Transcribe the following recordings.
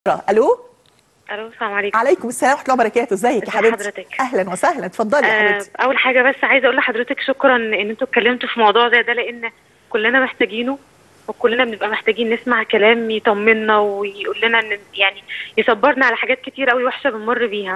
الو الو السلام عليكم عليكم السلام ورحمه الله وبركاته ازيك يا ازي حبيبتي حضرتك؟ اهلا وسهلا اتفضلي يا آه حبيبتي اول حاجه بس عايزه اقول لحضرتك شكرا ان انتوا اتكلمتوا في موضوع زي ده لان كلنا محتاجينه وكلنا بنبقى محتاجين نسمع كلام يطمنا ويقول لنا ان يعني يصبرنا على حاجات كتير قوي وحشه بنمر بيها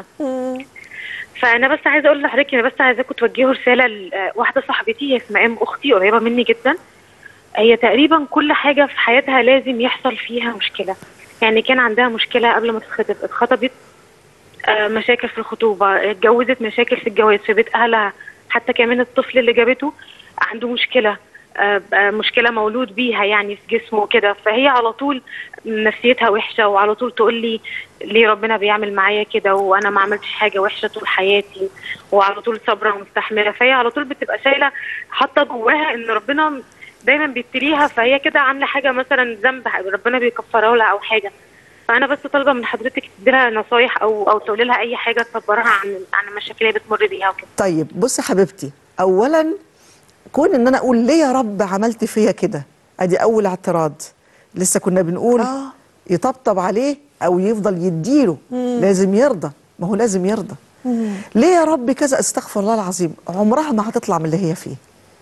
فانا بس عايزه اقول لحضرتك انا بس عايزاكم توجهوا رساله لواحده صاحبتي هي اسمها ام اختي قريبه مني جدا هي تقريبا كل حاجه في حياتها لازم يحصل فيها مشكله يعني كان عندها مشكله قبل ما تتخطب اتخطبت آه، مشاكل في الخطوبه اتجوزت مشاكل في الجواز في بيت اهلها حتى كمان الطفل اللي جابته عنده مشكله آه، آه، مشكله مولود بيها يعني في جسمه وكده فهي على طول نفسيتها وحشه وعلى طول تقول لي ليه ربنا بيعمل معايا كده وانا ما عملتش حاجه وحشه طول حياتي وعلى طول صابره ومستحمله فهي على طول بتبقى شايله حاطه جواها ان ربنا دايما بيبتليها فهي كده عامله حاجه مثلا ذنب ربنا بيكفرها لها او حاجه فانا بس طالبه من حضرتك تديلها نصايح او او تقولي لها اي حاجه تصبرها عن عن المشاكل اللي هي بتمر بيها وكده طيب بصي يا حبيبتي اولا كون ان انا اقول ليه يا رب عملت فيا كده ادي اول اعتراض لسه كنا بنقول آه. يطبطب عليه او يفضل يديله لازم يرضى ما هو لازم يرضى ليه يا رب كذا استغفر الله العظيم عمرها ما هتطلع من اللي هي فيه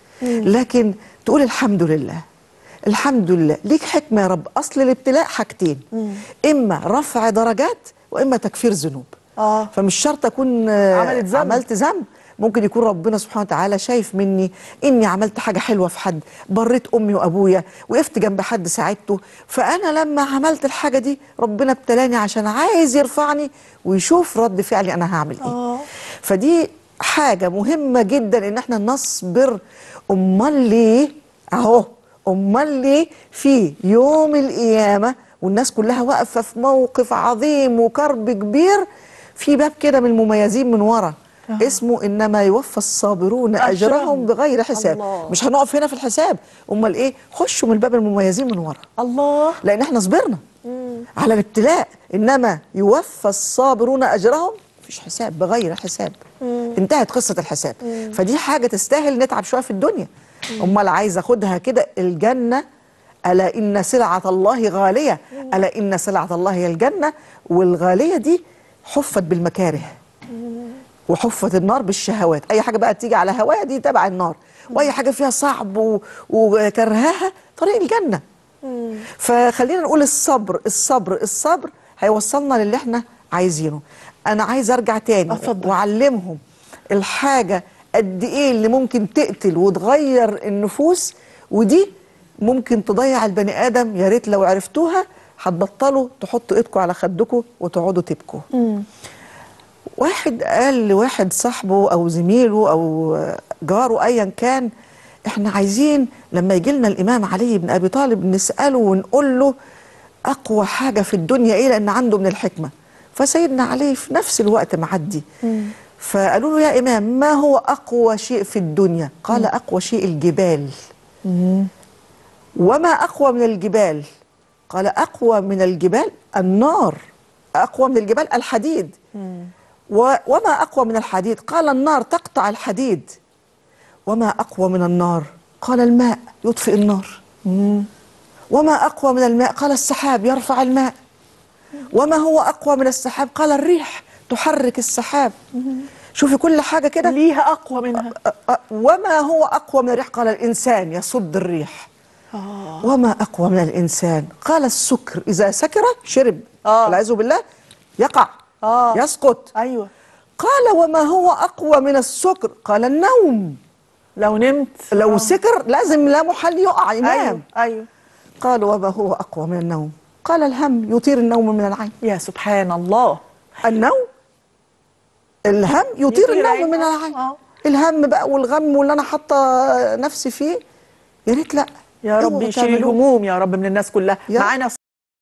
لكن تقول الحمد لله الحمد لله ليك حكمه يا رب اصل الابتلاء حاجتين اما رفع درجات واما تكفير ذنوب آه. فمش شرط اكون آه، عملت ذنب. عملت ذنب ممكن يكون ربنا سبحانه وتعالى شايف مني اني عملت حاجه حلوه في حد بريت امي وابويا وقفت جنب حد ساعدته فانا لما عملت الحاجه دي ربنا ابتلاني عشان عايز يرفعني ويشوف رد فعلي انا هعمل ايه آه. فدي حاجه مهمه جدا ان احنا نصبر امال ليه اهو امال ليه في يوم القيامه والناس كلها واقفه في موقف عظيم وكرب كبير في باب كده من المميزين من ورا اسمه انما يوفى الصابرون اجرهم أجرهم. بغير حساب الله. مش هنقف هنا في الحساب امال ايه خشوا من باب المميزين من ورا الله لان احنا صبرنا على الابتلاء انما يوفى الصابرون اجرهم مفيش حساب بغير حساب انتهت قصه الحساب فدي حاجه تستاهل نتعب شويه في الدنيا امال عايز اخدها كده الجنه الا ان سلعه الله غاليه الا ان سلعه الله هي الجنه والغاليه دي حفت بالمكاره وحفت النار بالشهوات اي حاجه بقى تيجي على هواها دي تبع النار واي حاجه فيها صعب و- وكرهاها طريق الجنه فخلينا نقول الصبر الصبر الصبر هيوصلنا للي احنا عايزينه انا عايز ارجع تاني اتفضل. واعلمهم الحاجه قد ايه اللي ممكن تقتل وتغير النفوس ودي ممكن تضيع البني ادم يا ريت لو عرفتوها هتبطلوا تحطوا ايدكم على خدكم وتقعدوا تبكوا واحد قال لواحد صاحبه او زميله او جاره ايا كان احنا عايزين لما يجي لنا الامام علي بن ابي طالب نساله ونقول له اقوى حاجه في الدنيا ايه لان عنده من الحكمه فسيدنا علي في نفس الوقت معدي فقالوا له يا امام ما هو اقوى شيء في الدنيا قال اقوى شيء الجبال وما أقوى من الجبال قال أقوى من الجبال النار أقوى من الجبال الحديد و وما أقوى من الحديد قال النار تقطع الحديد وما أقوى من النار قال الماء يطفئ النار وما أقوى من الماء قال السحاب يرفع الماء وما هو أقوى من السحاب قال الريح تحرك السحاب شوفي كل حاجة كده ليها اقوى منها أ- أ- وما هو أقوى من الريح قال الإنسان يصد الريح وما أقوى من الإنسان قال السكر إذا سكر شرب آه. والعياذ بالله يقع آه. يسقط ايوه قال وما هو أقوى من السكر قال النوم لو نمت لو آه. سكر لازم لا محل يقع ينام ايوه ايوه قال وما هو أقوى من النوم قال الهم يطير النوم من العين يا سبحان الله النوم الهم يطير يطير النوم عين. من آه، العين آه. الهم بقى والغم واللي انا حاطه نفسي فيه يا ريت لا يا رب اوعوا يشيل تعملوه. الهموم يا رب من الناس كلها يا- معانا